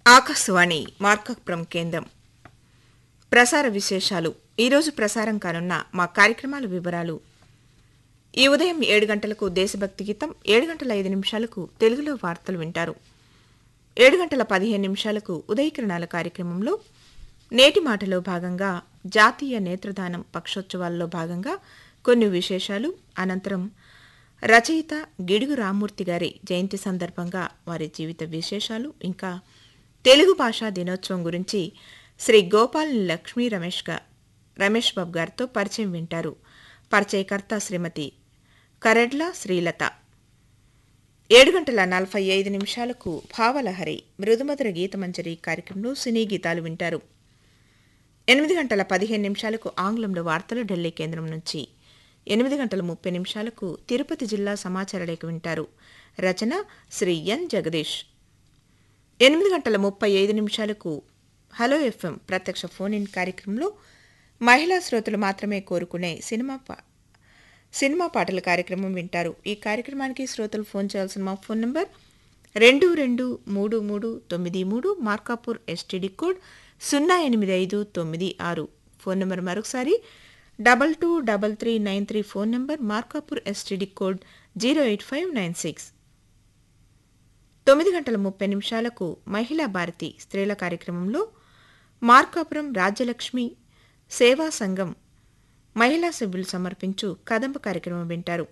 ఆకాశవాణి మార్కపురం కేంద్రం ప్రసార విశేషాలు ఈరోజు ప్రసారం కానున్న మా కార్యక్రమాల వివరాలు ఈ ఉదయం ఏడు గంటలకు దేశభక్తి గీతం ఏడు గంటల ఐదు నిమిషాలకు తెలుగులో వార్తలు వింటారు ఏడు గంటల పదిహేను నిమిషాలకు ఉదయకిరణాల కార్యక్రమంలో నేటి మాటలో భాగంగా జాతీయ నేత్రదానం పక్షోత్సవాల్లో భాగంగా కొన్ని విశేషాలు అనంతరం రచయిత గిడుగు రామ్మూర్తి గారి జయంతి సందర్భంగా వారి జీవిత విశేషాలు ఇంకా తెలుగు భాషా దినోత్సవం గురించి శ్రీ గోపాల్ లక్ష్మీ రమేష్ గా రమేష్ బాబు గారితో పరిచయం వింటారు పరిచయకర్త శ్రీమతి కరెడ్ల శ్రీలత ఏడు గంటల నలభై ఐదు నిమిషాలకు భావలహరి మృదుమధుర గీతమంజరి కార్యక్రమంలో సినీ గీతాలు వింటారు ఎనిమిది గంటల పదిహేను నిమిషాలకు ఆంగ్లంలో వార్తలు ఢిల్లీ కేంద్రం నుంచి ఎనిమిది గంటల ముప్పై నిమిషాలకు తిరుపతి జిల్లా సమాచార లేఖ వింటారు రచన శ్రీ ఎన్ జగదీష్ ఎనిమిది గంటల ముప్పై ఐదు నిమిషాలకు హలో ఎఫ్ఎం ప్రత్యక్ష ఫోన్ ఇన్ కార్యక్రమంలో మహిళా శ్రోతలు మాత్రమే కోరుకునే సినిమా పా సినిమా పాటల కార్యక్రమం వింటారు ఈ కార్యక్రమానికి శ్రోతలు ఫోన్ చేయాల్సిన మా ఫోన్ నంబర్ రెండు రెండు మూడు మూడు తొమ్మిది మూడు మార్కాపూర్ ఎస్టీడీ కోడ్ సున్నా ఎనిమిది ఐదు తొమ్మిది ఆరు ఫోన్ నెంబర్ మరొకసారి double two double three nine three phone number Markapur STD code zero eight five nine six తొమ్మిది గంటల ముప్పై నిమిషాలకు మహిళా భారతి స్త్రీల కార్యక్రమంలో మార్కాపురం రాజ్యలక్ష్మి సేవా సంఘం మహిళా సభ్యులు సమర్పించు కదంబ కార్యక్రమం వింటారు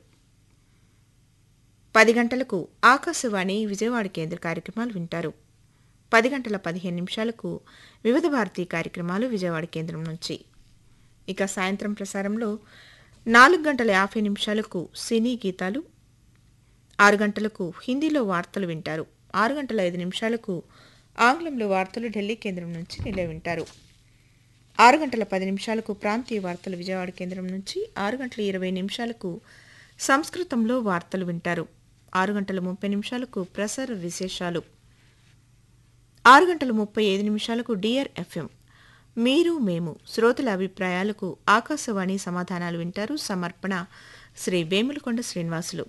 పది గంటలకు ఆకాశవాణి విజయవాడ కేంద్ర కార్యక్రమాలు వింటారు పది గంటల పదిహేను నిమిషాలకు వివిధ భారతీ కార్యక్రమాలు విజయవాడ కేంద్రం నుంచి ఇక సాయంత్రం ప్రసారంలో నాలుగు గంటల యాభై నిమిషాలకు సినీ గీతాలు ఆరు గంటలకు హిందీలో వార్తలు వింటారు ఆరు గంటల ఐదు నిమిషాలకు ఆంగ్లంలో వార్తలు ఢిల్లీ కేంద్రం నుంచి నిలవ వింటారు ఆరు గంటల పది నిమిషాలకు ప్రాంతీయ వార్తలు విజయవాడ కేంద్రం నుంచి ఆరు గంటల ఇరవై నిమిషాలకు సంస్కృతంలో వార్తలు వింటారు ఆరు గంటల ముప్పై నిమిషాలకు ప్రసార విశేషాలు ఆరు గంటల ముప్పై ఐదు నిమిషాలకు డియర్ ఎఫ్ఎం మీరు మేము శ్రోతల అభిప్రాయాలకు ఆకాశవాణి సమాధానాలు వింటారు సమర్పణ శ్రీ వేములకొండ శ్రీనివాసులు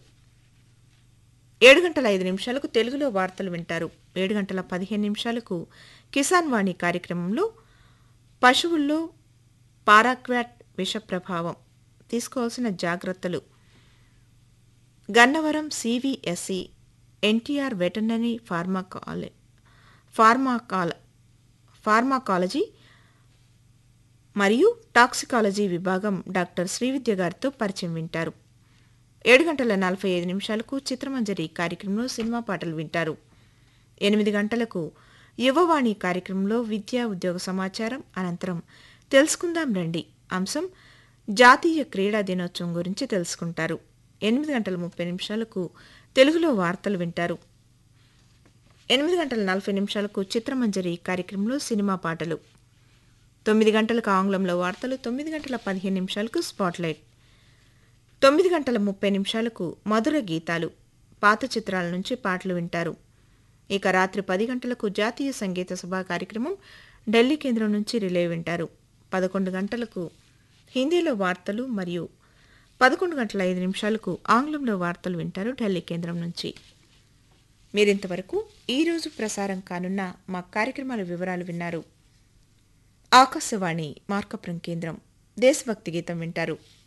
ఏడు గంటల ఐదు నిమిషాలకు తెలుగులో వార్తలు వింటారు ఏడు గంటల పదిహేను నిమిషాలకు కిసాన్ వాణి కార్యక్రమంలో పశువుల్లో పారాక్వాట్ విష ప్రభావం తీసుకోవాల్సిన జాగ్రత్తలు గన్నవరం సివిఎస్సి ఎన్టీఆర్ వెటర్నరీ ఫార్మాకాలే ఫార్మాకాల ఫార్మాకాలజీ మరియు టాక్సికాలజీ విభాగం డాక్టర్ శ్రీవిద్య గారితో పరిచయం వింటారు ఏడు గంటల నలభై ఐదు నిమిషాలకు చిత్రమంజరి కార్యక్రమంలో సినిమా పాటలు వింటారు ఎనిమిది గంటలకు యువవాణి కార్యక్రమంలో విద్యా ఉద్యోగ సమాచారం అనంతరం తెలుసుకుందాం రండి అంశం జాతీయ క్రీడా దినోత్సవం గురించి తెలుసుకుంటారు ఎనిమిది గంటల ముప్పై నిమిషాలకు తెలుగులో వార్తలు వింటారు ఎనిమిది గంటల నలభై నిమిషాలకు చిత్రమంజరి కార్యక్రమంలో సినిమా పాటలు తొమ్మిది గంటలకు ఆంగ్లంలో వార్తలు తొమ్మిది గంటల పదిహేను నిమిషాలకు స్పాట్లైట్ తొమ్మిది గంటల ముప్పై నిమిషాలకు మధుర గీతాలు పాత చిత్రాల నుంచి పాటలు వింటారు ఇక రాత్రి పది గంటలకు జాతీయ సంగీత సభ కార్యక్రమం ఢిల్లీ కేంద్రం నుంచి రిలే వింటారు పదకొండు గంటలకు హిందీలో వార్తలు మరియు పదకొండు గంటల ఐదు నిమిషాలకు ఆంగ్లంలో వార్తలు వింటారు ఢిల్లీ కేంద్రం నుంచి మీరింతవరకు ఈరోజు ప్రసారం కానున్న మా కార్యక్రమాల వివరాలు విన్నారు ఆకాశవాణి మార్కపురం కేంద్రం దేశభక్తి గీతం వింటారు